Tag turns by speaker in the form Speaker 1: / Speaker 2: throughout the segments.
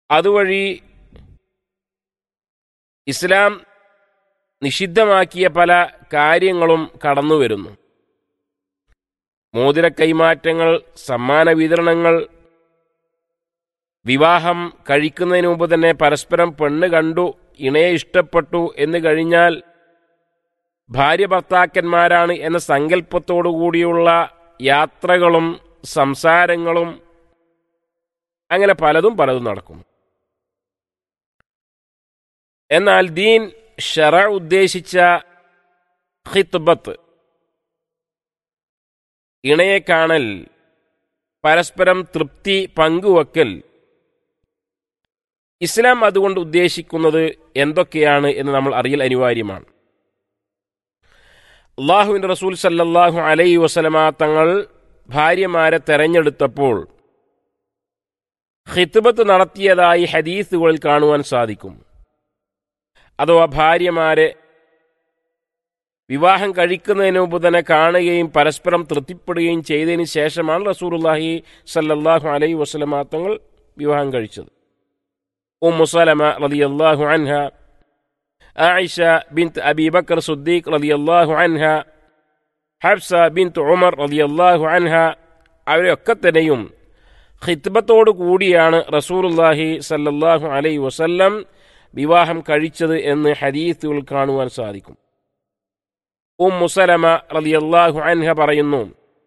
Speaker 1: അതുവഴി ഇസ്ലാം നിഷിദ്ധമാക്കിയ പല കാര്യങ്ങളും കടന്നു വരുന്നു മോതിര കൈമാറ്റങ്ങൾ സമ്മാന വിതരണങ്ങൾ വിവാഹം കഴിക്കുന്നതിന് മുമ്പ് തന്നെ പരസ്പരം പെണ്ണ് കണ്ടു ഇണയെ ഇഷ്ടപ്പെട്ടു എന്ന് കഴിഞ്ഞാൽ ഭാര്യ ഭർത്താക്കന്മാരാണ് എന്ന സങ്കല്പത്തോടു കൂടിയുള്ള യാത്രകളും സംസാരങ്ങളും അങ്ങനെ പലതും പലതും നടക്കും എന്നാൽ ദീൻ ഷറ ഉദ്ദേശിച്ച ഹിത്ബത്ത് ഇണയെ കാണൽ പരസ്പരം തൃപ്തി പങ്കുവെക്കൽ ഇസ്ലാം അതുകൊണ്ട് ഉദ്ദേശിക്കുന്നത് എന്തൊക്കെയാണ് എന്ന് നമ്മൾ അറിയൽ അനിവാര്യമാണ് അള്ളാഹുവിൻ്റെ റസൂൽ സല്ലല്ലാഹു അലൈ വസലമ തങ്ങൾ ഭാര്യമാരെ തെരഞ്ഞെടുത്തപ്പോൾ ഹിത്ബത്ത് നടത്തിയതായി ഹദീസുകളിൽ കാണുവാൻ സാധിക്കും അഥവാ ഭാര്യമാരെ വിവാഹം കഴിക്കുന്നതിന് മുമ്പ് തന്നെ കാണുകയും പരസ്പരം തൃപ്തിപ്പെടുകയും ചെയ്തതിന് ശേഷമാണ് റസൂലുള്ളാഹി സല്ലല്ലാഹു അലൈഹി വസല്ലമ തങ്ങൾ വിവാഹം കഴിച്ചത് ഉമ്മു സലമ റളിയല്ലാഹു അൻഹ ആയിഷ ബിൻത്ത് അബി ബക്കർ സുദ്ദീഖ് റളിയല്ലാഹു അൻഹ ഹബ്സ ബിൻത്ത് ഉമർ റളിയല്ലാഹു അൻഹ അവരെയൊക്കെ തന്നെയും ഖിത്ബത്തോടു കൂടിയാണ് റസൂലുള്ളാഹി സല്ലല്ലാഹു അലൈഹി വസല്ലം വിവാഹം കഴിച്ചത് എന്ന് ഹദീസുകൾ കാണുവാൻ സാധിക്കും ഉമ്മു സലമ റളിയല്ലാഹു അൻഹ പറയുന്നു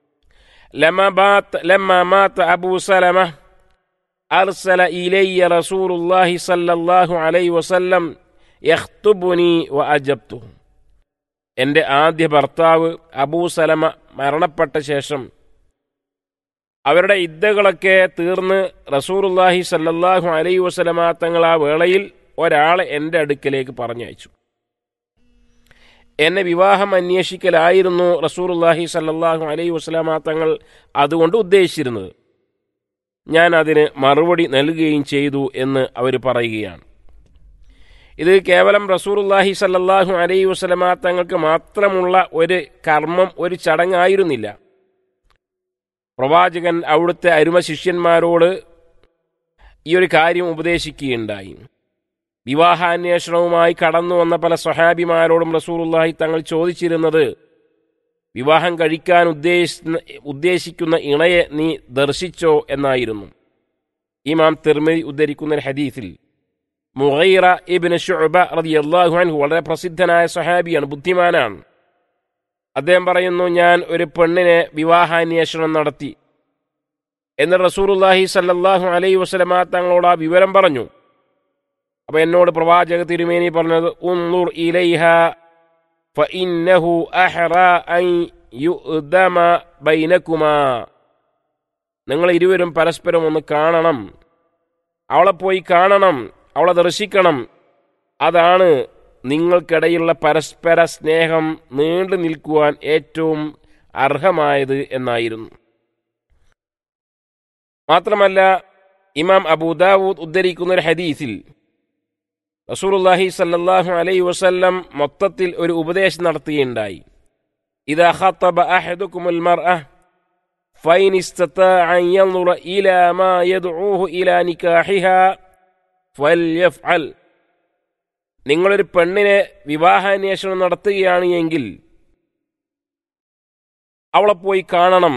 Speaker 1: ലമ ബാത്ത് ലമ്മ മാത്ത അബൂ സലമ അർസല ഇലയ്യ റസൂലുള്ളാഹി സല്ലല്ലാഹു അലൈഹി വസല്ലം യഖ്തുബുനി വ അജബ്തു എൻ്റെ ആദ്യ ഭർത്താവ് അബൂ സലമ മരണപ്പെട്ട ശേഷം അവരുടെ ഇദ്ദകളൊക്കെ തീർന്ന് റസൂറുല്ലാഹി സല്ലല്ലാഹു അലൈഹി വസലമ തങ്ങൾ ആ വേളയിൽ ഒരാളെ എൻ്റെ അടുക്കലേക്ക് പറഞ്ഞയച്ചു എന്നെ വിവാഹം അന്വേഷിക്കലായിരുന്നു റസൂറുല്ലാഹി സല്ലല്ലാഹു അലൈഹി വസലമ തങ്ങൾ അതുകൊണ്ട് ഉദ്ദേശിച്ചിരുന്നത് ഞാൻ അതിന് മറുപടി നൽകുകയും ചെയ്തു എന്ന് അവർ പറയുകയാണ് ഇത് കേവലം റസൂറുല്ലാഹി സല്ലല്ലാഹു അലൈഹി വസലമ തങ്ങൾക്ക് മാത്രമുള്ള ഒരു കർമ്മം ഒരു ചടങ്ങായിരുന്നില്ല പ്രവാചകൻ അവിടുത്തെ അരുമ ശിഷ്യന്മാരോട് ഈ ഒരു കാര്യം ഉപദേശിക്കുകയുണ്ടായി വിവാഹാന്വേഷണവുമായി കടന്നു വന്ന പല സ്വഹാബിമാരോടും റസൂറുല്ലാഹി തങ്ങൾ ചോദിച്ചിരുന്നത് വിവാഹം കഴിക്കാൻ ഉദ്ദേശ ഉദ്ദേശിക്കുന്ന ഇണയെ നീ ദർശിച്ചോ എന്നായിരുന്നു ഇമാം തിർമി ഉദ്ധരിക്കുന്ന ഒരു ഹദീസിൽ മുഗൈറ ഇബ്നു ശുഅബ റളിയല്ലാഹു അൻഹു വളരെ പ്രസിദ്ധനായ സ്വഹാബിയാണ് ബുദ്ധിമാനാണ് അദ്ദേഹം പറയുന്നു ഞാൻ ഒരു പെണ്ണിനെ വിവാഹാന്വേഷണം നടത്തി എന്ന് റസൂലുള്ളാഹി സല്ലല്ലാഹു അലൈഹി വസല്ലമ തങ്ങളോട് ആ വിവരം പറഞ്ഞു അപ്പോൾ എന്നോട് പ്രവാചക തിരുമേനി പറഞ്ഞത് ഉന്നുർ ഇലൈഹ ഫഇന്നഹു അഹ്റ അൻ യുദമ ബൈനകുമാ നിങ്ങൾ ഇരുവരും പരസ്പരം ഒന്ന് കാണണം അവളെ പോയി കാണണം അവളെ ദർശിക്കണം അതാണ് നിങ്ങൾക്കിടയിലുള്ള പരസ്പര സ്നേഹം നീണ്ടു നിൽക്കുവാൻ ഏറ്റവും അർഹമായത് എന്നായിരുന്നു മാത്രമല്ല ഇമാം അബൂദാവൂദ് ഉദ്ധരിക്കുന്ന ഒരു ഹദീസിൽ റസൂലുള്ളാഹി സല്ലല്ലാഹു അലൈഹി വസല്ലം മൊത്തത്തിൽ ഒരു ഉപദേശം നടത്തുകയുണ്ടായി ഇദാ ഖത്തബ അഹദുകുമുൽ മർഅ ഫൈൻ ഇസ്തതാഅ അൻ യൻദുറ ഇലാ മാ യദ്ഊഹു ഇലാ നികാഹിഹാ ഫൽയഫ്അൽ നിങ്ങളൊരു പെണ്ണിനെ വിവാഹാന്വേഷണം നടത്തുകയാണ് എങ്കിൽ അവളെ പോയി കാണണം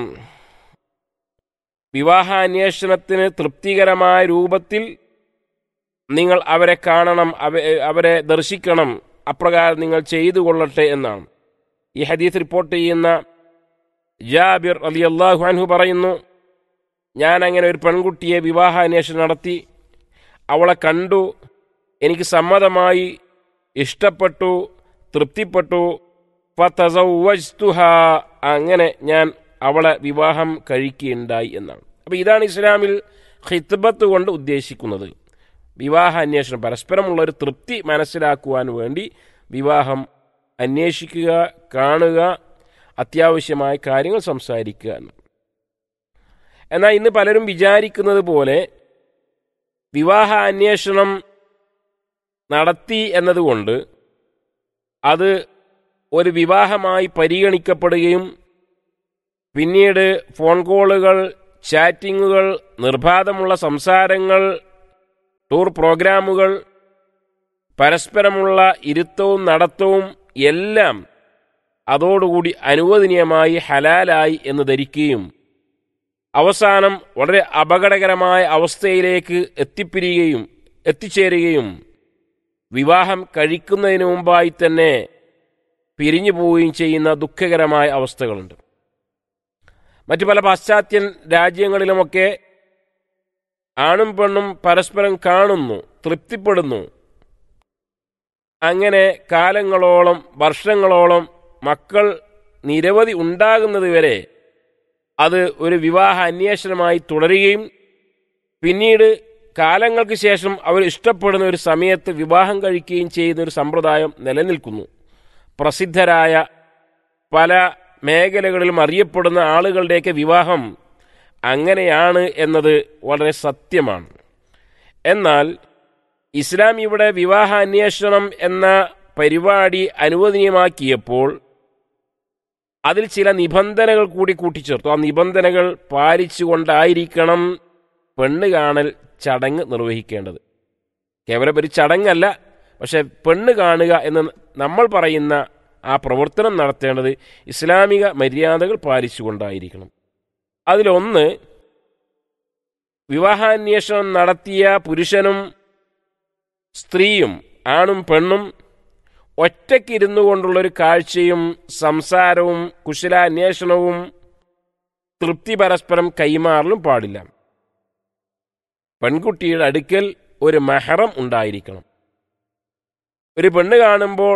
Speaker 1: വിവാഹാന്വേഷണത്തിന് തൃപ്തികരമായ രൂപത്തിൽ നിങ്ങൾ അവരെ കാണണം അവരെ ദർശിക്കണം അപ്രകാരം നിങ്ങൾ ചെയ്തു കൊള്ളട്ടെ എന്നാണ് ഈ ഹദീസ് റിപ്പോർട്ട് ചെയ്യുന്ന ജാബിർ അലി അള്ളാഹു അൻഹു പറയുന്നു ഞാൻ അങ്ങനെ ഒരു പെൺകുട്ടിയെ വിവാഹാന്വേഷണം നടത്തി അവളെ കണ്ടു എനിക്ക് സമ്മതമായി ഇഷ്ടപ്പെട്ടു തൃപ്തിപ്പെട്ടു ഫതസവ്വജ്തുഹ അങ്ങനെ ഞാൻ അവളെ വിവാഹം കഴിക്കുകയുണ്ടായി എന്നാണ് അപ്പോൾ ഇതാണ് ഇസ്ലാമിൽ ഹിത്ബത്ത് കൊണ്ട് ഉദ്ദേശിക്കുന്നത് വിവാഹ അന്വേഷണം പരസ്പരമുള്ള ഒരു തൃപ്തി മനസ്സിലാക്കുവാൻ വേണ്ടി വിവാഹം അന്വേഷിക്കുക കാണുക അത്യാവശ്യമായ കാര്യങ്ങൾ സംസാരിക്കുക എന്ന് എന്നാൽ ഇന്ന് പലരും വിചാരിക്കുന്നത് പോലെ വിവാഹ അന്വേഷണം നടത്തി എന്നതുകൊണ്ട് അത് ഒരു വിവാഹമായി പരിഗണിക്കപ്പെടുകയും പിന്നീട് ഫോൺ കോളുകൾ ചാറ്റിങ്ങുകൾ നിർബാധമുള്ള സംസാരങ്ങൾ ടൂർ പ്രോഗ്രാമുകൾ പരസ്പരമുള്ള ഇരുത്തവും നടത്തവും എല്ലാം അതോടുകൂടി അനുവദനീയമായി ഹലാലായി എന്ന് ധരിക്കുകയും അവസാനം വളരെ അപകടകരമായ അവസ്ഥയിലേക്ക് എത്തിപ്പിരിയുകയും എത്തിച്ചേരുകയും വിവാഹം കഴിക്കുന്നതിന് മുമ്പായി തന്നെ പിരിഞ്ഞു പോവുകയും ചെയ്യുന്ന ദുഃഖകരമായ അവസ്ഥകളുണ്ട് മറ്റു പല പാശ്ചാത്യൻ രാജ്യങ്ങളിലുമൊക്കെ ആണും പെണ്ണും പരസ്പരം കാണുന്നു തൃപ്തിപ്പെടുന്നു അങ്ങനെ കാലങ്ങളോളം വർഷങ്ങളോളം മക്കൾ നിരവധി ഉണ്ടാകുന്നത് വരെ അത് ഒരു വിവാഹ അന്വേഷണമായി തുടരുകയും പിന്നീട് കാലങ്ങൾക്ക് ശേഷം അവർ ഇഷ്ടപ്പെടുന്ന ഒരു സമയത്ത് വിവാഹം കഴിക്കുകയും ചെയ്യുന്ന ഒരു സമ്പ്രദായം നിലനിൽക്കുന്നു പ്രസിദ്ധരായ പല മേഖലകളിലും അറിയപ്പെടുന്ന ആളുകളുടെയൊക്കെ വിവാഹം അങ്ങനെയാണ് എന്നത് വളരെ സത്യമാണ് എന്നാൽ ഇസ്ലാം ഇവിടെ വിവാഹ അന്വേഷണം എന്ന പരിപാടി അനുവദനീയമാക്കിയപ്പോൾ അതിൽ ചില നിബന്ധനകൾ കൂടി കൂട്ടിച്ചേർത്തു ആ നിബന്ധനകൾ പാലിച്ചുകൊണ്ടായിരിക്കണം പെണ്ണ് കാണൽ ചടങ്ങ് നിർവഹിക്കേണ്ടത് കേവലം ഒരു ചടങ്ങല്ല പക്ഷെ പെണ്ണ് കാണുക എന്ന് നമ്മൾ പറയുന്ന ആ പ്രവർത്തനം നടത്തേണ്ടത് ഇസ്ലാമിക മര്യാദകൾ പാലിച്ചുകൊണ്ടായിരിക്കണം അതിലൊന്ന് വിവാഹാന്വേഷണം നടത്തിയ പുരുഷനും സ്ത്രീയും ആണും പെണ്ണും ഒറ്റയ്ക്കിരുന്നു കൊണ്ടുള്ളൊരു കാഴ്ചയും സംസാരവും കുശലാന്വേഷണവും തൃപ്തി പരസ്പരം കൈമാറലും പാടില്ല പെൺകുട്ടിയുടെ അടുക്കൽ ഒരു മെഹറം ഉണ്ടായിരിക്കണം ഒരു പെണ്ണ് കാണുമ്പോൾ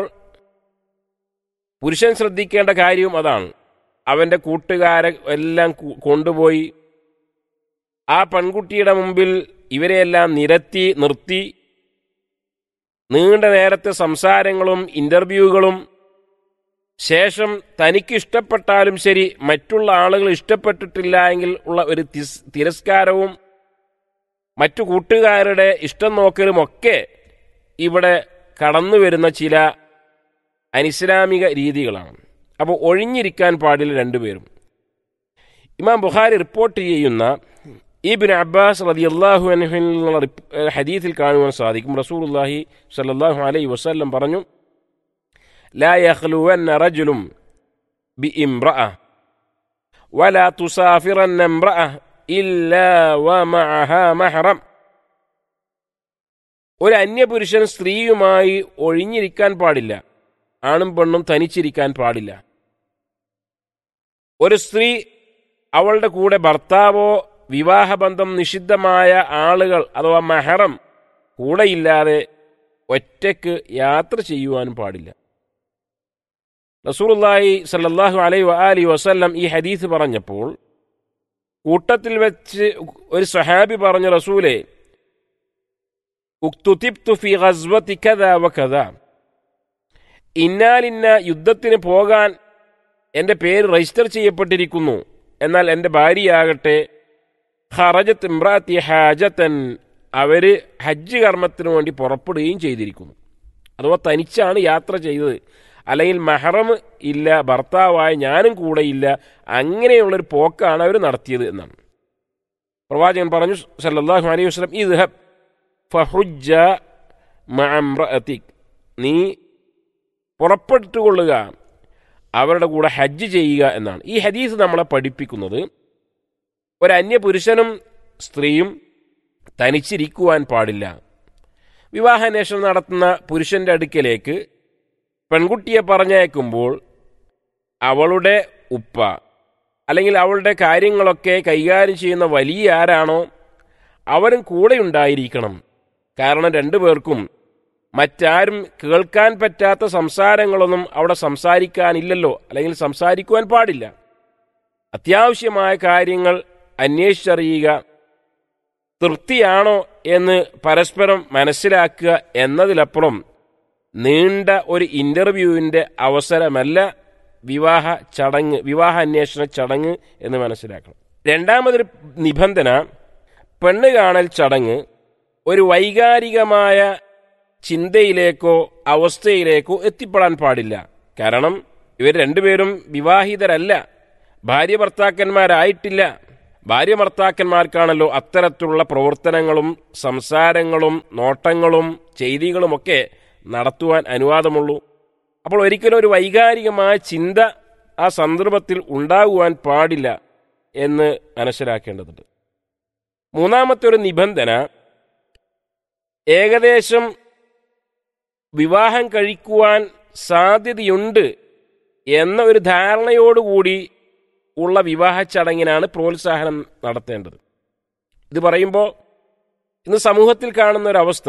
Speaker 1: പുരുഷൻ ശ്രദ്ധിക്കേണ്ട കാര്യവും അതാണ് അവൻ്റെ കൂട്ടുകാരെ എല്ലാം കു- കൊണ്ടുപോയി ആ പെൺകുട്ടിയുടെ മുമ്പിൽ ഇവരെയെല്ലാം നിരത്തി നിർത്തി നീണ്ട നേരത്തെ സംസാരങ്ങളും ഇന്റർവ്യൂകളും ശേഷം തനിക്ക് ഇഷ്ടപ്പെട്ടാലും ശരി മറ്റുള്ള ആളുകൾ ഇഷ്ടപ്പെട്ടിട്ടില്ല എങ്കിൽ ഉള്ള ഒരു തിസ്- തിരസ്കാരവും മറ്റു കൂട്ടുകാരുടെ ഇഷ്ടം നോക്കലുമൊക്കെ ഇവിടെ കടന്നു വരുന്ന ചില അനിസ്ലാമിക രീതികളാണ് അപ്പോൾ ഒഴിഞ്ഞിരിക്കാൻ പാടില്ല രണ്ടുപേരും ഇമാം ബുഖാരി റിപ്പോർട്ട് ചെയ്യുന്ന ഇബിൻ അബ്ബാസ് റതി അള്ളാഹു അനഹുള്ള ഹദീത്തിൽ കാണുവാൻ സാധിക്കും റസൂലുള്ളാഹി സല്ലല്ലാഹു അലൈഹി വസല്ലം പറഞ്ഞു لا يخلون رجل بامرأة ولا تسافرن امرأة إلا ومعها محرم ഒരു അന്യപുരുഷൻ സ്ത്രീയുമായി ഒഴിഞ്ഞിരിക്കാൻ പാടില്ല ആണും പെണ്ണും തനിച്ചിരിക്കാൻ പാടില്ല ഒരു സ്ത്രീ അവളുടെ കൂടെ ഭർത്താവോ വിവാഹബന്ധം നിഷിദ്ധമായ ആളുകൾ അഥവാ മെഹറം കൂടെയില്ലാതെ ഒറ്റയ്ക്ക് യാത്ര ചെയ്യുവാനും പാടില്ല റസൂലുള്ളാഹി സല്ലല്ലാഹു അലൈഹി വആലി വസല്ലം ഈ ഹദീസ് പറഞ്ഞപ്പോൾ കൂട്ടത്തിൽ വെച്ച് ഒരു സഹാബി പറഞ്ഞു റസൂലെ ഉക്തുതിബ്തു ഫി ഗസ്വതി കദാ വകദാ ഇന്നാലിന്ന യുദ്ധത്തിന് പോകാൻ എൻ്റെ പേര് രജിസ്റ്റർ ചെയ്യപ്പെട്ടിരിക്കുന്നു എന്നാൽ എൻ്റെ ഭാര്യയാകട്ടെ ഹറജത്ത് ഇമ്രാത്തി ഹാജത്തൻ അവര് ഹജ്ജ് കർമ്മത്തിനു വേണ്ടി പുറപ്പെടുകയും ചെയ്തിരിക്കുന്നു അഥവാ തനിച്ചാണ് യാത്ര ചെയ്തത് അല്ലെങ്കിൽ മെഹറം ഇല്ല ഭർത്താവായ ഞാനും കൂടെയില്ല അങ്ങനെയുള്ളൊരു പോക്കാണ് അവർ നടത്തിയത് എന്നാണ് പ്രവാചകൻ പറഞ്ഞു സല്ലല്ലാഹു അലൈഹി വസല്ലം ഇദ്ഹബ് ഫഹുജ്ജ മഅംറഅതിക് നീ പുറപ്പെട്ടുകൊള്ളുക അവരുടെ കൂടെ ഹജ്ജ് ചെയ്യുക എന്നാണ് ഈ ഹദീസ് നമ്മളെ പഠിപ്പിക്കുന്നത് ഒരു അന്യപുരുഷനും സ്ത്രീയും തനിച്ചിരിക്കുവാൻ പാടില്ല വിവാഹാന്വേഷണം നടത്തുന്ന പുരുഷന്റെ അടുക്കലേക്ക് പെൺകുട്ടിയെ പറഞ്ഞയക്കുമ്പോൾ അവളുടെ ഉപ്പ അല്ലെങ്കിൽ അവളുടെ കാര്യങ്ങളൊക്കെ കൈകാര്യം ചെയ്യുന്ന വലിയ ആരാണോ അവരും കൂടെ ഉണ്ടായിരിക്കണം കാരണം രണ്ടു പേർക്കും മറ്റാരും കേൾക്കാൻ പറ്റാത്ത സംസാരങ്ങളൊന്നും അവിടെ സംസാരിക്കാനില്ലല്ലോ അല്ലെങ്കിൽ സംസാരിക്കുവാൻ പാടില്ല അത്യാവശ്യമായ കാര്യങ്ങൾ അന്വേഷിച്ചറിയുക തൃപ്തിയാണോ എന്ന് പരസ്പരം മനസ്സിലാക്കുക എന്നതിലപ്പുറം നീണ്ട ഒരു ഇന്റർവ്യൂവിന്റെ അവസരമല്ല വിവാഹ ചടങ്ങ് വിവാഹ അന്വേഷണ ചടങ്ങ് എന്ന് മനസ്സിലാക്കണം രണ്ടാമതൊരു നിബന്ധന പെണ്ണ് കാണൽ ചടങ്ങ് ഒരു വൈകാരികമായ ചിന്തയിലേക്കോ അവസ്ഥയിലേക്കോ എത്തിപ്പെടാൻ പാടില്ല കാരണം ഇവർ രണ്ടുപേരും വിവാഹിതരല്ല ഭാര്യ ഭർത്താക്കന്മാരായിട്ടില്ല ഭാര്യ ഭർത്താക്കന്മാർക്കാണല്ലോ അത്തരത്തിലുള്ള പ്രവർത്തനങ്ങളും സംസാരങ്ങളും നോട്ടങ്ങളും ചെയ്തികളുമൊക്കെ നടത്തുവാൻ അനുവാദമുള്ളൂ അപ്പോൾ ഒരിക്കലും ഒരു വൈകാരികമായ ചിന്ത ആ സന്ദർഭത്തിൽ ഉണ്ടാകുവാൻ പാടില്ല എന്ന് മനസ്സിലാക്കേണ്ടതുണ്ട് മൂന്നാമത്തെ ഒരു നിബന്ധന ഏകദേശം വിവാഹം കഴിക്കുവാൻ സാധ്യതയുണ്ട് എന്ന ഒരു ധാരണയോടുകൂടി ഉള്ള വിവാഹ ചടങ്ങിനാണ് പ്രോത്സാഹനം നടത്തേണ്ടത് ഇത് പറയുമ്പോൾ ഇന്ന് സമൂഹത്തിൽ കാണുന്ന ഒരവസ്ഥ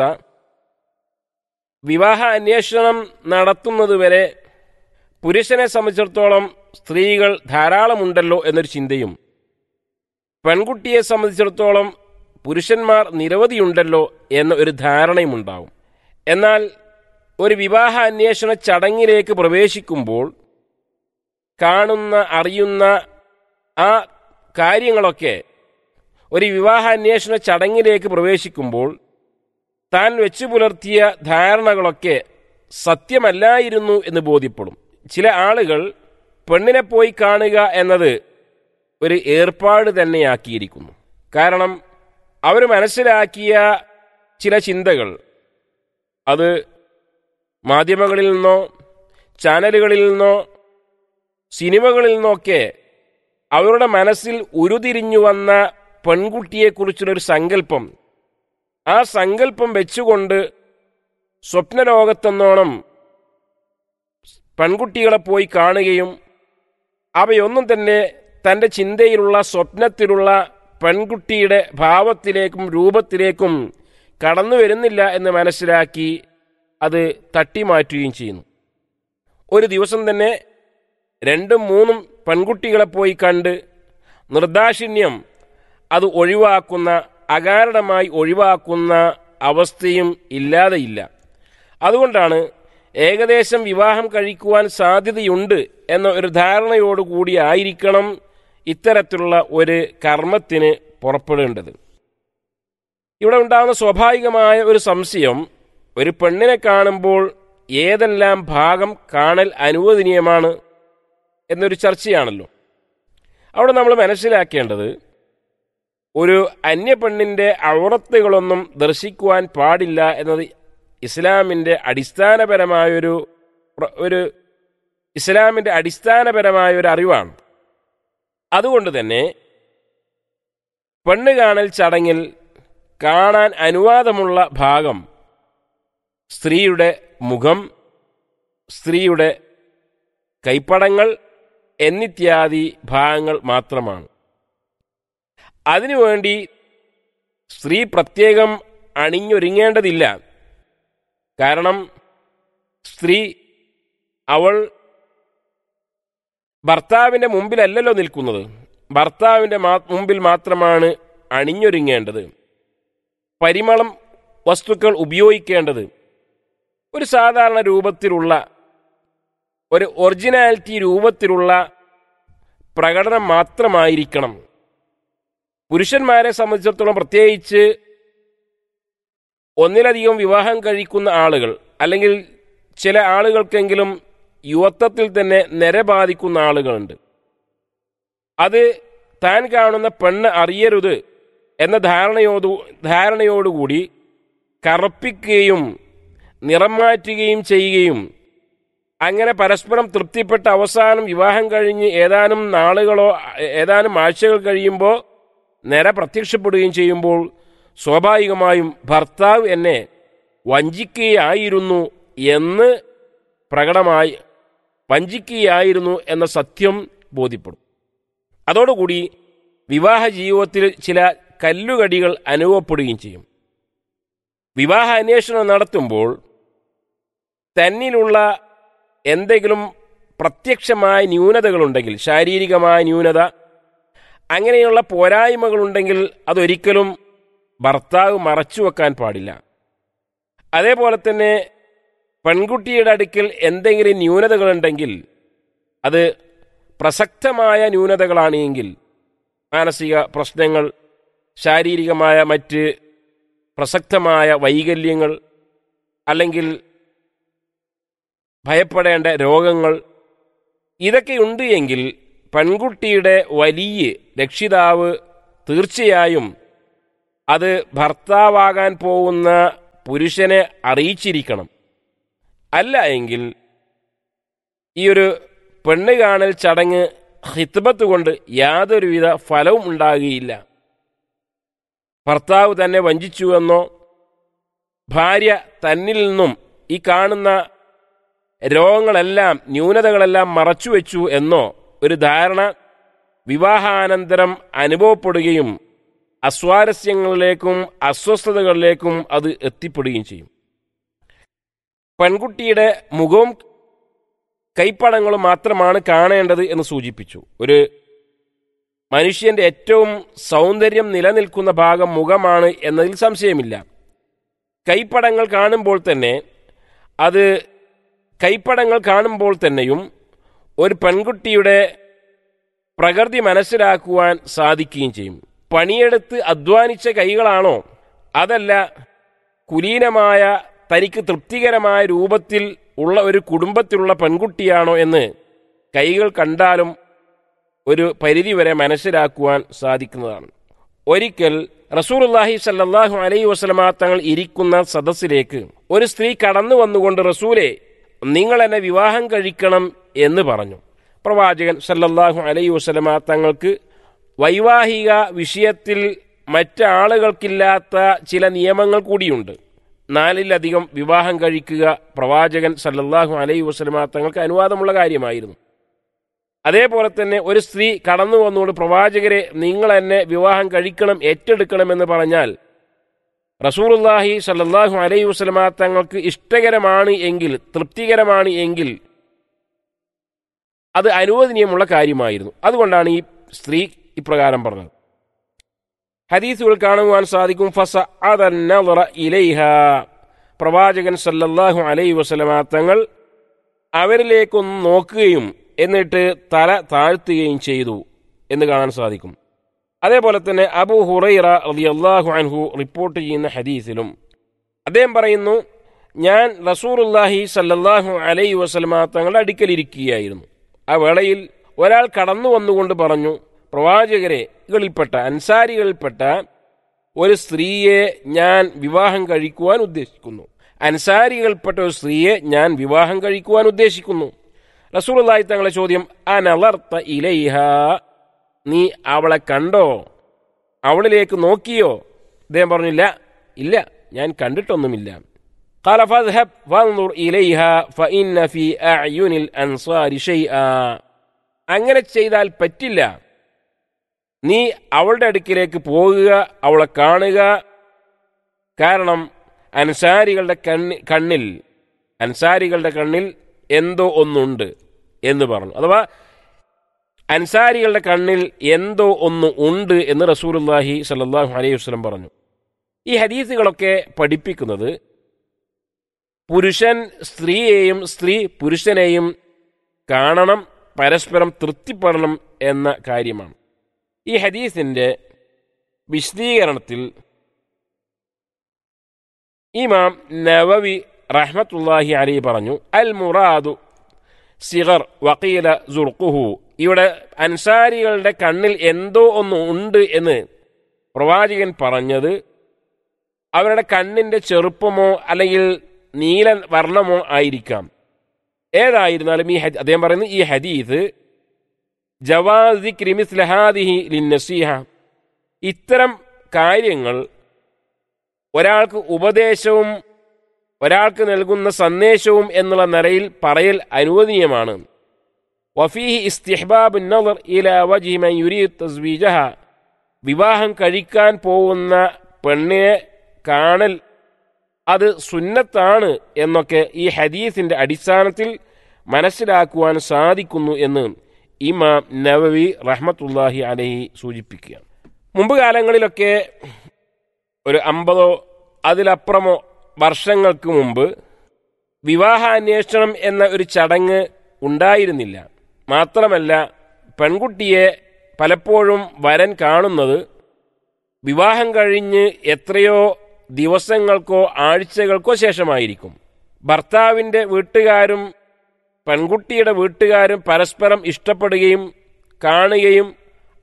Speaker 1: വിവാഹ അന്വേഷണം നടത്തുന്നതുവരെ പുരുഷനെ സംബന്ധിച്ചിടത്തോളം സ്ത്രീകൾ ധാരാളമുണ്ടല്ലോ എന്നൊരു ചിന്തയും പെൺകുട്ടിയെ സംബന്ധിച്ചിടത്തോളം പുരുഷന്മാർ നിരവധിയുണ്ടല്ലോ എന്ന ഒരു ധാരണയും ഉണ്ടാവും എന്നാൽ ഒരു വിവാഹ അന്വേഷണ ചടങ്ങിലേക്ക് പ്രവേശിക്കുമ്പോൾ കാണുന്ന അറിയുന്ന ആ കാര്യങ്ങളൊക്കെ ഒരു വിവാഹ അന്വേഷണ ചടങ്ങിലേക്ക് പ്രവേശിക്കുമ്പോൾ താൻ വെച്ചു പുലർത്തിയ ധാരണകളൊക്കെ സത്യമല്ലായിരുന്നു എന്ന് ബോധ്യപ്പെടും ചില ആളുകൾ പെണ്ണിനെ പോയി കാണുക എന്നത് ഒരു ഏർപ്പാട് തന്നെയാക്കിയിരിക്കുന്നു കാരണം അവർ മനസ്സിലാക്കിയ ചില ചിന്തകൾ അത് മാധ്യമങ്ങളിൽ നിന്നോ ചാനലുകളിൽ നിന്നോ സിനിമകളിൽ നിന്നൊക്കെ അവരുടെ മനസ്സിൽ ഉരുതിരിഞ്ഞു വന്ന പെൺകുട്ടിയെക്കുറിച്ചുള്ളൊരു സങ്കല്പം ആ സങ്കല്പം വെച്ചുകൊണ്ട് സ്വപ്നലോകത്തെന്നോണം പെൺകുട്ടികളെ പോയി കാണുകയും അവയൊന്നും തന്നെ തൻ്റെ ചിന്തയിലുള്ള സ്വപ്നത്തിലുള്ള പെൺകുട്ടിയുടെ ഭാവത്തിലേക്കും രൂപത്തിലേക്കും കടന്നു വരുന്നില്ല എന്ന് മനസ്സിലാക്കി അത് തട്ടിമാറ്റുകയും ചെയ്യുന്നു ഒരു ദിവസം തന്നെ രണ്ടും മൂന്നും പെൺകുട്ടികളെ പോയി കണ്ട് നിർദാക്ഷിണ്യം അത് ഒഴിവാക്കുന്ന അകാരണമായി ഒഴിവാക്കുന്ന അവസ്ഥയും ഇല്ലാതെയില്ല അതുകൊണ്ടാണ് ഏകദേശം വിവാഹം കഴിക്കുവാൻ സാധ്യതയുണ്ട് എന്ന ഒരു ധാരണയോടുകൂടി ആയിരിക്കണം ഇത്തരത്തിലുള്ള ഒരു കർമ്മത്തിന് പുറപ്പെടേണ്ടത് ഇവിടെ ഉണ്ടാകുന്ന സ്വാഭാവികമായ ഒരു സംശയം ഒരു പെണ്ണിനെ കാണുമ്പോൾ ഏതെല്ലാം ഭാഗം കാണൽ അനുവദനീയമാണ് എന്നൊരു ചർച്ചയാണല്ലോ അവിടെ നമ്മൾ മനസ്സിലാക്കേണ്ടത് ഒരു അന്യ പെണ്ണിൻ്റെ ഔറത്തുകളൊന്നും ദർശിക്കുവാൻ പാടില്ല എന്നത് ഇസ്ലാമിൻ്റെ അടിസ്ഥാനപരമായൊരു ഒരു ഇസ്ലാമിൻ്റെ അടിസ്ഥാനപരമായ ഒരു അറിവാണ് അതുകൊണ്ട് തന്നെ പെണ്ണ് കാണൽ ചടങ്ങിൽ കാണാൻ അനുവാദമുള്ള ഭാഗം സ്ത്രീയുടെ മുഖം സ്ത്രീയുടെ കൈപ്പടങ്ങൾ എന്നിത്യാദി ഭാഗങ്ങൾ മാത്രമാണ് അതിനുവേണ്ടി സ്ത്രീ പ്രത്യേകം അണിഞ്ഞൊരുങ്ങേണ്ടതില്ല കാരണം സ്ത്രീ അവൾ ഭർത്താവിൻ്റെ മുമ്പിലല്ലല്ലോ നിൽക്കുന്നത് ഭർത്താവിൻ്റെ മുമ്പിൽ മാത്രമാണ് അണിഞ്ഞൊരുങ്ങേണ്ടത് പരിമളം വസ്തുക്കൾ ഉപയോഗിക്കേണ്ടത് ഒരു സാധാരണ രൂപത്തിലുള്ള ഒരു ഒറിജിനാലിറ്റി രൂപത്തിലുള്ള പ്രകടനം മാത്രമായിരിക്കണം പുരുഷന്മാരെ സംബന്ധിച്ചിടത്തോളം പ്രത്യേകിച്ച് ഒന്നിലധികം വിവാഹം കഴിക്കുന്ന ആളുകൾ അല്ലെങ്കിൽ ചില ആളുകൾക്കെങ്കിലും യുവത്വത്തിൽ തന്നെ നിര ബാധിക്കുന്ന ആളുകളുണ്ട് അത് താൻ കാണുന്ന പെണ്ണ് അറിയരുത് എന്ന ധാരണയോടു ധാരണയോടുകൂടി കറുപ്പിക്കുകയും നിറം മാറ്റുകയും ചെയ്യുകയും അങ്ങനെ പരസ്പരം തൃപ്തിപ്പെട്ട അവസാനം വിവാഹം കഴിഞ്ഞ് ഏതാനും നാളുകളോ ഏതാനും ആഴ്ചകൾ കഴിയുമ്പോൾ നിര പ്രത്യക്ഷപ്പെടുകയും ചെയ്യുമ്പോൾ സ്വാഭാവികമായും ഭർത്താവ് എന്നെ വഞ്ചിക്കുകയായിരുന്നു എന്ന് പ്രകടമായി വഞ്ചിക്കുകയായിരുന്നു എന്ന സത്യം ബോധ്യപ്പെടും അതോടുകൂടി വിവാഹ ജീവിതത്തിൽ ചില കല്ലുകടികൾ അനുഭവപ്പെടുകയും ചെയ്യും വിവാഹ അന്വേഷണം നടത്തുമ്പോൾ തന്നിലുള്ള എന്തെങ്കിലും പ്രത്യക്ഷമായ ന്യൂനതകളുണ്ടെങ്കിൽ ശാരീരികമായ ന്യൂനത അങ്ങനെയുള്ള പോരായ്മകളുണ്ടെങ്കിൽ അതൊരിക്കലും ഭർത്താവ് മറച്ചു വെക്കാൻ പാടില്ല അതേപോലെ തന്നെ പെൺകുട്ടിയുടെ അടുക്കൽ എന്തെങ്കിലും ന്യൂനതകളുണ്ടെങ്കിൽ അത് പ്രസക്തമായ ന്യൂനതകളാണ് എങ്കിൽ മാനസിക പ്രശ്നങ്ങൾ ശാരീരികമായ മറ്റ് പ്രസക്തമായ വൈകല്യങ്ങൾ അല്ലെങ്കിൽ ഭയപ്പെടേണ്ട രോഗങ്ങൾ ഇതൊക്കെയുണ്ട് എങ്കിൽ പെൺകുട്ടിയുടെ വലിയ രക്ഷിതാവ് തീർച്ചയായും അത് ഭർത്താവാകാൻ പോകുന്ന പുരുഷനെ അറിയിച്ചിരിക്കണം അല്ല എങ്കിൽ ഈ ഒരു പെണ്ണ് കാണൽ ചടങ്ങ് ഹിത്ബത്ത് കൊണ്ട് യാതൊരുവിധ ഫലവും ഉണ്ടാകുകയില്ല ഭർത്താവ് തന്നെ വഞ്ചിച്ചുവെന്നോ ഭാര്യ തന്നിൽ നിന്നും ഈ കാണുന്ന രോഗങ്ങളെല്ലാം ന്യൂനതകളെല്ലാം മറച്ചുവെച്ചു എന്നോ ഒരു ധാരണ വിവാഹാനന്തരം അനുഭവപ്പെടുകയും അസ്വാരസ്യങ്ങളിലേക്കും അസ്വസ്ഥതകളിലേക്കും അത് എത്തിപ്പെടുകയും ചെയ്യും പെൺകുട്ടിയുടെ മുഖവും കൈപ്പടങ്ങളും മാത്രമാണ് കാണേണ്ടത് എന്ന് സൂചിപ്പിച്ചു ഒരു മനുഷ്യന്റെ ഏറ്റവും സൗന്ദര്യം നിലനിൽക്കുന്ന ഭാഗം മുഖമാണ് എന്നതിൽ സംശയമില്ല കൈപ്പടങ്ങൾ കാണുമ്പോൾ തന്നെ അത് കൈപ്പടങ്ങൾ കാണുമ്പോൾ തന്നെയും ഒരു പെൺകുട്ടിയുടെ പ്രകൃതി മനസ്സിലാക്കുവാൻ സാധിക്കുകയും ചെയ്യും പണിയെടുത്ത് അധ്വാനിച്ച കൈകളാണോ അതല്ല കുലീനമായ തനിക്ക് തൃപ്തികരമായ രൂപത്തിൽ ഉള്ള ഒരു കുടുംബത്തിലുള്ള പെൺകുട്ടിയാണോ എന്ന് കൈകൾ കണ്ടാലും ഒരു പരിധിവരെ മനസ്സിലാക്കുവാൻ സാധിക്കുന്നതാണ് ഒരിക്കൽ റസൂലുള്ളാഹി സല്ലല്ലാഹു അലൈഹി വസല്ലമ തങ്ങൾ ഇരിക്കുന്ന സദസ്സിലേക്ക് ഒരു സ്ത്രീ കടന്നു വന്നുകൊണ്ട് റസൂലെ നിങ്ങൾ എന്നെ വിവാഹം കഴിക്കണം എന്ന് പറഞ്ഞു പ്രവാചകൻ സല്ലല്ലാഹു അലൈഹി വസല്ലമ തങ്ങൾക്ക് വൈവാഹിക വിഷയത്തിൽ മറ്റാളുകൾക്കില്ലാത്ത ചില നിയമങ്ങൾ കൂടിയുണ്ട് നാലിലധികം വിവാഹം കഴിക്കുക പ്രവാചകൻ സല്ലല്ലാഹു അലൈഹി വസല്ലമ തങ്ങൾക്ക് അനുവാദമുള്ള കാര്യമായിരുന്നു അതേപോലെ തന്നെ ഒരു സ്ത്രീ കടന്നു വന്നുകൊണ്ട് പ്രവാചകരെ നിങ്ങൾ എന്നെ വിവാഹം കഴിക്കണം ഏറ്റെടുക്കണമെന്ന് പറഞ്ഞാൽ റസൂലുള്ളാഹി സല്ലല്ലാഹു അലൈഹി വസല്ലമ തങ്ങൾക്ക് ഇഷ്ടകരമാണ് എങ്കിൽ തൃപ്തികരമാണ് എങ്കിൽ അത് അനുവദനീയമുള്ള കാര്യമായിരുന്നു അതുകൊണ്ടാണ് ഈ സ്ത്രീ ഇപ്രകാരം പറഞ്ഞത് ഹദീസുകൾ കാണുവാൻ സാധിക്കും ഫസ ഇലൈഹ പ്രവാചകൻ സല്ലല്ലാഹു അലൈഹി വസല്ലമ തങ്ങൾ അവരിലേക്കൊന്ന് നോക്കുകയും എന്നിട്ട് തല താഴ്ത്തുകയും ചെയ്തു എന്ന് കാണാൻ സാധിക്കും അതേപോലെ തന്നെ അബു ഹുറൈറ റളിയല്ലാഹു അൻഹു റിപ്പോർട്ട് ചെയ്യുന്ന ഹദീസിലും അദ്ദേഹം പറയുന്നു ഞാൻ റസൂറുല്ലാഹി സല്ലല്ലാഹു അലൈഹി വസല്ലമ തങ്ങളുടെ അടുക്കലിരിക്കുകയായിരുന്നു ആ വേളയിൽ ഒരാൾ കടന്നു വന്നുകൊണ്ട് പറഞ്ഞു പ്രവാചകരെ കളിൽപ്പെട്ട അൻസാരികളിൽപ്പെട്ട ഒരു സ്ത്രീയെ ഞാൻ വിവാഹം കഴിക്കുവാൻ ഉദ്ദേശിക്കുന്നു അൻസാരികൾപ്പെട്ട ഒരു സ്ത്രീയെ ഞാൻ വിവാഹം കഴിക്കുവാൻ ഉദ്ദേശിക്കുന്നു റസൂലുള്ളാഹി തങ്ങളെ ചോദ്യം അനലർത്ത ഇലൈഹ നീ അവളെ കണ്ടോ അവളിലേക്ക് നോക്കിയോ അദ്ദേഹം പറഞ്ഞില്ല ഇല്ല ഞാൻ കണ്ടിട്ടൊന്നുമില്ല قال فاذهب فانظر إليها فإن في أعين الأنصار شيئا അങ്ങനെ ചെയ്താൽ പറ്റില്ല നീ അവളുടെ അടുക്കിലേക്ക് പോകുക അവളെ കാണുക കാരണം അൻസാരികളുടെ കണ്ണി കണ്ണിൽ അൻസാരികളുടെ കണ്ണിൽ എന്തോ ഒന്നുണ്ട് എന്ന് പറഞ്ഞു അഥവാ അൻസാരികളുടെ കണ്ണിൽ എന്തോ ഒന്ന് ഉണ്ട് എന്ന് റസൂലുല്ലാഹി സല്ലാഹു അലൈഹി വസ്ലം പറഞ്ഞു ഈ ഹദീസുകളൊക്കെ പഠിപ്പിക്കുന്നത് പുരുഷൻ സ്ത്രീയെയും സ്ത്രീ പുരുഷനെയും കാണണം പരസ്പരം തൃപ്തിപ്പെടണം എന്ന കാര്യമാണ് ഈ ഹദീസിന്റെ വിശദീകരണത്തിൽ ഇമാം നവവി റഹ്മത്തുല്ലാഹി അലി പറഞ്ഞു അൽ മുറാദു സിഗർ വക്കീല സുർക്കുഹു ഇവിടെ അൻസാരികളുടെ കണ്ണിൽ എന്തോ ഒന്ന് ഉണ്ട് എന്ന് പ്രവാചകൻ പറഞ്ഞത് അവരുടെ കണ്ണിന്റെ ചെറുപ്പമോ അല്ലെങ്കിൽ നീല വർണ്ണമോ ആയിരിക്കാം ഏതായിരുന്നാലും ഈ അദ്ദേഹം പറയുന്നു ഈ ഹദീസ് ജവാദി ക്രിമിസ് ലഹാദിഹി ലിന്നസീഹ ഇത്തരം കാര്യങ്ങൾ ഒരാൾക്ക് ഉപദേശവും ഒരാൾക്ക് നൽകുന്ന സന്ദേശവും എന്നുള്ള നിലയിൽ പറയൽ അനുവദനീയമാണ് വഫീഹി ഇസ്തിഹ്ബാബ് നദർ ഇല വജി മൻ യുരീദ് തസ്വീജഹ വിവാഹം കഴിക്കാൻ പോകുന്ന പെണ്ണിനെ കാണൽ അത് സുന്നത്താണ് എന്നൊക്കെ ഈ ഹദീസിന്റെ അടിസ്ഥാനത്തിൽ മനസ്സിലാക്കുവാൻ സാധിക്കുന്നു എന്ന് ഇമാം നവവി റഹ്മത്തുല്ലാഹി അലഹി സൂചിപ്പിക്കുകയാണ് മുമ്പ് കാലങ്ങളിലൊക്കെ ഒരു അമ്പതോ അതിലപ്പുറമോ വർഷങ്ങൾക്ക് മുമ്പ് വിവാഹാന്വേഷണം എന്ന ഒരു ചടങ്ങ് ഉണ്ടായിരുന്നില്ല മാത്രമല്ല പെൺകുട്ടിയെ പലപ്പോഴും വരൻ കാണുന്നത് വിവാഹം കഴിഞ്ഞ് എത്രയോ ദിവസങ്ങൾക്കോ ആഴ്ചകൾക്കോ ശേഷമായിരിക്കും ഭർത്താവിൻ്റെ വീട്ടുകാരും പെൺകുട്ടിയുടെ വീട്ടുകാരും പരസ്പരം ഇഷ്ടപ്പെടുകയും കാണുകയും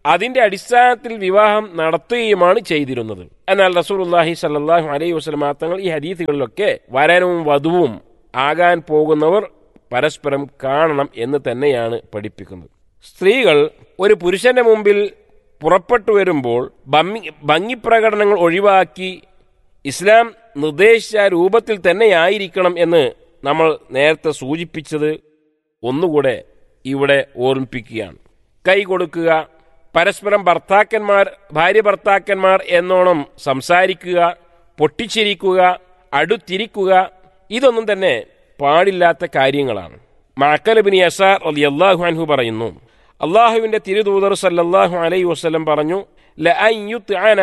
Speaker 1: അതിന്റെ അടിസ്ഥാനത്തിൽ വിവാഹം നടത്തുകയുമാണ് ചെയ്തിരുന്നത് എന്നാൽ റസൂലുള്ളാഹി സല്ലല്ലാഹു അലൈഹി വസല്ലം തങ്ങൾ ഈ ഹദീസുകളിലൊക്കെ വരനും വധുവും ആകാൻ പോകുന്നവർ പരസ്പരം കാണണം എന്ന് തന്നെയാണ് പഠിപ്പിക്കുന്നത് സ്ത്രീകൾ ഒരു പുരുഷന്റെ മുമ്പിൽ പുറപ്പെട്ടു വരുമ്പോൾ ഭംഗി ഭംഗിപ്രകടനങ്ങൾ ഒഴിവാക്കി ഇസ്ലാം നിർദ്ദേശിച്ച രൂപത്തിൽ തന്നെയായിരിക്കണം എന്ന് നമ്മൾ നേരത്തെ സൂചിപ്പിച്ചത് ഒന്നുകൂടെ ഇവിടെ ഓർമ്മിപ്പിക്കുകയാണ് കൈ കൊടുക്കുക പരസ്പരം ഭർത്താക്കന്മാർ ഭാര്യ ഭർത്താക്കന്മാർ എന്നോണം സംസാരിക്കുക പൊട്ടിച്ചിരിക്കുക അടുത്തിരിക്കുക ഇതൊന്നും തന്നെ പാടില്ലാത്ത കാര്യങ്ങളാണ് മാക്കലബിനി യസാർ അലി അള്ളാഹു അൻഹു പറയുന്നു അള്ളാഹുവിന്റെ തിരുദൂതർ സല്ലല്ലാഹു അലൈഹി വസല്ലം പറഞ്ഞു ലഅൻ യുത്അന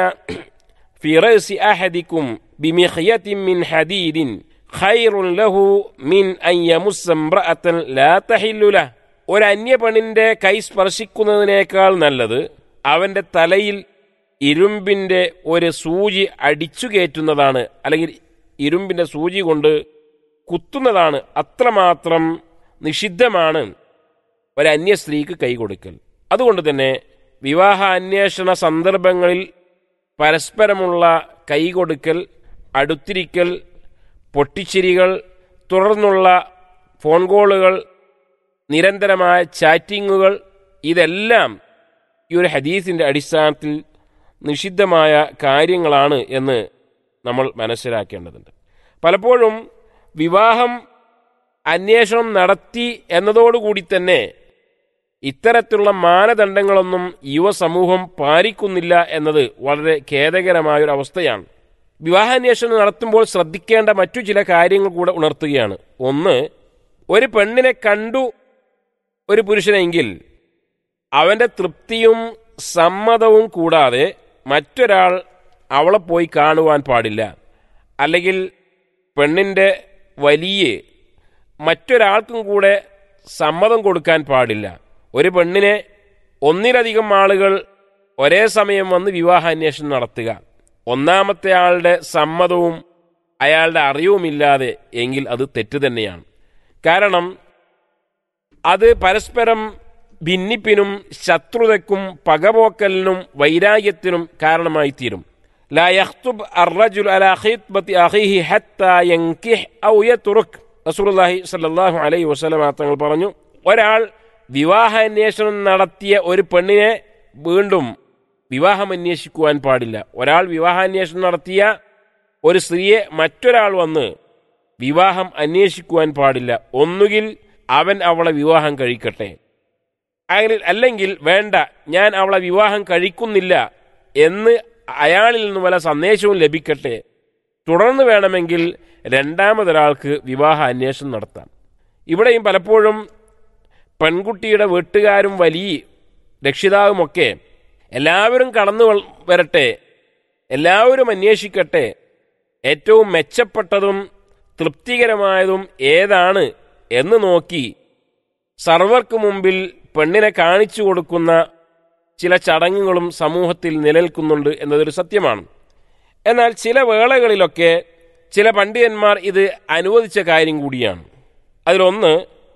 Speaker 1: في رأس أحدكم بمخية من حديد خير له من أن يمس امرأة لا تحل له ഒരു അന്യപണിന്റെ കൈ സ്പർശിക്കുന്നതിനേക്കാൾ നല്ലത് അവന്റെ തലയിൽ ഇരുമ്പിന്റെ ഒരു സൂചി അടിച്ചു കയറ്റുന്നതാണ് അല്ലെങ്കിൽ ഇരുമ്പിന്റെ സൂചി കൊണ്ട് കുത്തുന്നതാണ് അത്രമാത്രം നിഷിദ്ധമാണ് ഒരു അന്യ സ്ത്രീക്ക് കൈ കൊടുക്കൽ അതുകൊണ്ട് തന്നെ വിവാഹ അന്വേഷണ സന്ദർഭങ്ങളിൽ പരസ്പരമുള്ള കൈകൊടുക്കൽ അടുത്തിരിക്കൽ പൊട്ടിച്ചിരികൾ തുടർന്നുള്ള ഫോൺ കോളുകൾ നിരന്തരമായ ചാറ്റിങ്ങുകൾ ഇതെല്ലാം ഈ ഒരു ഹദീസിന്റെ അടിസ്ഥാനത്തിൽ നിഷിദ്ധമായ കാര്യങ്ങളാണ് എന്ന് നമ്മൾ മനസ്സിലാക്കേണ്ടതുണ്ട് പലപ്പോഴും വിവാഹം അന്വേഷണം നടത്തി എന്നതോടുകൂടി തന്നെ ഇത്തരത്തിലുള്ള മാനദണ്ഡങ്ങളൊന്നും യുവസമൂഹം പാലിക്കുന്നില്ല എന്നത് വളരെ ഖേദകരമായ ഒരു അവസ്ഥയാണ് വിവാഹാന്വേഷണം നടത്തുമ്പോൾ ശ്രദ്ധിക്കേണ്ട മറ്റു ചില കാര്യങ്ങൾ കൂടെ ഉണർത്തുകയാണ് ഒന്ന് ഒരു പെണ്ണിനെ കണ്ടു ഒരു പുരുഷനെങ്കിൽ അവന്റെ തൃപ്തിയും സമ്മതവും കൂടാതെ മറ്റൊരാൾ അവളെ പോയി കാണുവാൻ പാടില്ല അല്ലെങ്കിൽ പെണ്ണിന്റെ വലിയ മറ്റൊരാൾക്കും കൂടെ സമ്മതം കൊടുക്കാൻ പാടില്ല ഒരു പെണ്ണിനെ ഒന്നിലധികം ആളുകൾ ഒരേ സമയം വന്ന് വിവാഹാന്വേഷണം നടത്തുക ഒന്നാമത്തെ ആളുടെ സമ്മതവും അയാളുടെ അറിവുമില്ലാതെ എങ്കിൽ അത് തെറ്റ് തന്നെയാണ് കാരണം അത് പരസ്പരം ഭിന്നിപ്പിനും ശത്രുതയ്ക്കും പകപോക്കലിനും വൈരാഗ്യത്തിനും കാരണമായി തീരും لا يخطب الرجل على خطبة أخيه حتى ينكح أو يترك റസൂലുള്ളാഹി സല്ലല്ലാഹു അലൈഹി വസല്ലമ തങ്ങൾ പറഞ്ഞു ഒരാൾ വിവാഹാന്വേഷണം നടത്തിയ ഒരു പെണ്ണിനെ വീണ്ടും വിവാഹം അന്വേഷിക്കുവാൻ പാടില്ല ഒരാൾ വിവാഹാന്വേഷണം നടത്തിയ ഒരു സ്ത്രീയെ മറ്റൊരാൾ വന്ന് വിവാഹം അന്വേഷിക്കുവാൻ പാടില്ല ഒന്നുകിൽ അവൻ അവളെ വിവാഹം കഴിക്കട്ടെ അല്ലെങ്കിൽ വേണ്ട ഞാൻ അവളെ വിവാഹം കഴിക്കുന്നില്ല എന്ന് അയാളിൽ നിന്ന് വല്ല സന്ദേശവും ലഭിക്കട്ടെ തുടർന്ന് വേണമെങ്കിൽ രണ്ടാമതൊരാൾക്ക് വിവാഹ അന്വേഷണം നടത്താം ഇവിടെയും പലപ്പോഴും പെൺകുട്ടിയുടെ വീട്ടുകാരും വലിയ രക്ഷിതാവുമൊക്കെ എല്ലാവരും കടന്നു വരട്ടെ എല്ലാവരും അന്വേഷിക്കട്ടെ ഏറ്റവും മെച്ചപ്പെട്ടതും തൃപ്തികരമായതും ഏതാണ് എന്ന് നോക്കി സർവർക്ക് മുമ്പിൽ പെണ്ണിനെ കാണിച്ചു കൊടുക്കുന്ന ചില ചടങ്ങുകളും സമൂഹത്തിൽ നിലനിൽക്കുന്നുണ്ട് എന്നതൊരു സത്യമാണ് എന്നാൽ ചില വേളകളിലൊക്കെ ചില പണ്ഡിതന്മാർ ഇത് അനുവദിച്ച കാര്യം കൂടിയാണ് അതിലൊന്ന്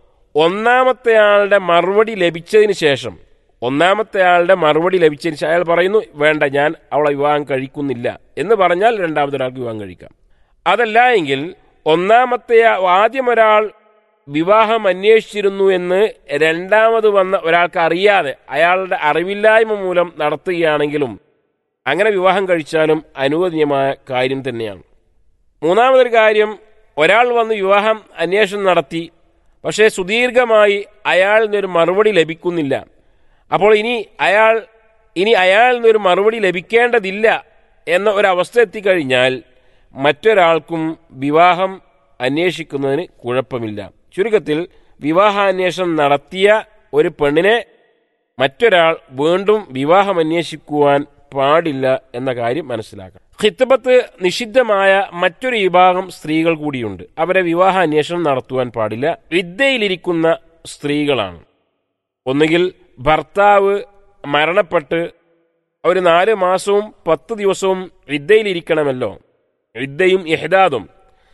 Speaker 1: ഒന്നാമത്തെ ആളുടെ മറുപടി ലഭിച്ചതിന് ശേഷം ഒന്നാമത്തെ ആളുടെ മറുപടി ലഭിച്ചതിന് ശേഷം അയാൾ പറയുന്നു വേണ്ട ഞാൻ അവളെ വിവാഹം കഴിക്കുന്നില്ല എന്ന് പറഞ്ഞാൽ രണ്ടാമതൊരാൾക്ക് വിവാഹം കഴിക്കാം അതല്ല എങ്കിൽ ഒന്നാമത്തെ ആദ്യം ഒരാൾ വിവാഹം അന്വേഷിച്ചിരുന്നു എന്ന് രണ്ടാമത് വന്ന ഒരാൾക്ക് അറിയാതെ അയാളുടെ അറിവില്ലായ്മ മൂലം നടത്തുകയാണെങ്കിലും അങ്ങനെ വിവാഹം കഴിച്ചാലും അനുവദനീയമായ കാര്യം തന്നെയാണ് മൂന്നാമതൊരു കാര്യം ഒരാൾ വന്ന് വിവാഹം അന്വേഷണം നടത്തി പക്ഷേ സുദീർഘമായി അയാളിൽ നിന്നൊരു മറുപടി ലഭിക്കുന്നില്ല അപ്പോൾ ഇനി അയാൾ ഇനി അയാളിൽ നിന്നൊരു മറുപടി ലഭിക്കേണ്ടതില്ല എന്ന ഒരവസ്ഥ എത്തിക്കഴിഞ്ഞാൽ മറ്റൊരാൾക്കും വിവാഹം അന്വേഷിക്കുന്നതിന് കുഴപ്പമില്ല ചുരുക്കത്തിൽ വിവാഹാന്വേഷണം നടത്തിയ ഒരു പെണ്ണിനെ മറ്റൊരാൾ വീണ്ടും വിവാഹം അന്വേഷിക്കുവാൻ പാടില്ല എന്ന കാര്യം മനസ്സിലാക്കണം ഹിത്തബത്ത് നിഷിദ്ധമായ മറ്റൊരു വിഭാഗം സ്ത്രീകൾ കൂടിയുണ്ട് അവരെ വിവാഹ അന്വേഷണം നടത്തുവാൻ പാടില്ല വിദ്യയിലിരിക്കുന്ന സ്ത്രീകളാണ് ഒന്നുകിൽ ഭർത്താവ് മരണപ്പെട്ട് ഒരു നാല് മാസവും പത്ത് ദിവസവും വിദ്യയിലിരിക്കണമല്ലോ വിദ്യയും ഇഹ്ദാദും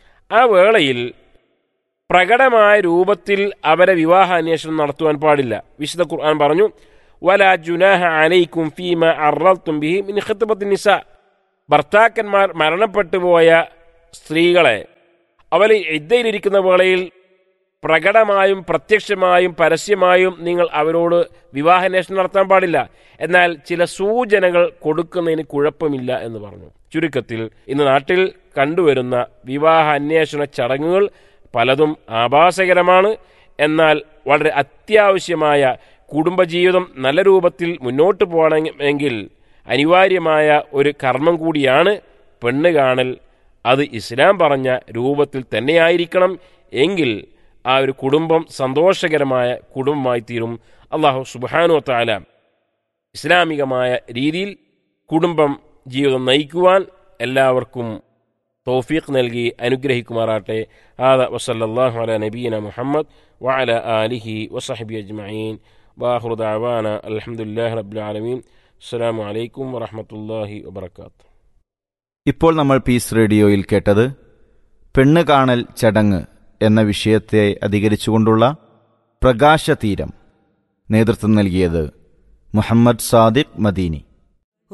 Speaker 1: ആ വേളയിൽ പ്രകടമായ രൂപത്തിൽ അവരെ വിവാഹ അന്വേഷണം നടത്തുവാൻ പാടില്ല വിശുദ്ധ ഖുർആൻ പറഞ്ഞു വല ജുനാഹ അലൈക്കും ഫീമ അറൽത്തും ബിഹി മിൻ ഖിത്ബത്തിൻ നിസാ ഭർത്താക്കന്മാർ മരണപ്പെട്ടു പോയ സ്ത്രീകളെ അവൾ ഇദ്ദയിലിരിക്കുന്ന വേളയിൽ പ്രകടമായും പ്രത്യക്ഷമായും പരസ്യമായും നിങ്ങൾ അവരോട് വിവാഹാന്വേഷണം നടത്താൻ പാടില്ല എന്നാൽ ചില സൂചനകൾ കൊടുക്കുന്നതിന് കുഴപ്പമില്ല എന്ന് പറഞ്ഞു ചുരുക്കത്തിൽ ഇന്ന് നാട്ടിൽ കണ്ടുവരുന്ന വിവാഹ അന്വേഷണ ചടങ്ങുകൾ പലതും ആഭാസകരമാണ് എന്നാൽ വളരെ അത്യാവശ്യമായ കുടുംബജീവിതം നല്ല രൂപത്തിൽ മുന്നോട്ട് പോകണമെങ്കിൽ അനിവാര്യമായ ഒരു കർമ്മം കൂടിയാണ് പെണ്ണ് കാണൽ അത് ഇസ്ലാം പറഞ്ഞ രൂപത്തിൽ തന്നെയായിരിക്കണം എങ്കിൽ ആ ഒരു കുടുംബം സന്തോഷകരമായ കുടുംബമായി തീരും അള്ളാഹു സുബാനു താല ഇസ്ലാമികമായ രീതിയിൽ കുടുംബം ജീവിതം നയിക്കുവാൻ എല്ലാവർക്കും തൗഫീഖ് നൽകി അനുഗ്രഹിക്കുമാറാട്ടെ ആദ വസല്ലാഹു അല നബീന മുഹമ്മദ് വഅല ആലിഹി വസഹബി അജ്മഈൻ വാഹുർ ദഅവാന അൽഹംദുലില്ലാഹി റബ്ബിൽ ആലമീൻ അസ്സലാമു അലൈക്കും വറഹ്മത്തുള്ളാഹി വബറകാതുഹു
Speaker 2: ഇപ്പോൾ നമ്മൾ പീസ് റേഡിയോയിൽ കേട്ടത് പെണ്ണ് കാണൽ ചടങ്ങ് എന്ന വിഷയത്തെ അധികരിച്ചുകൊണ്ടുള്ള പ്രകാശതീരം നേതൃത്വം നൽകിയത് മുഹമ്മദ് സാദിഖ് മദീനി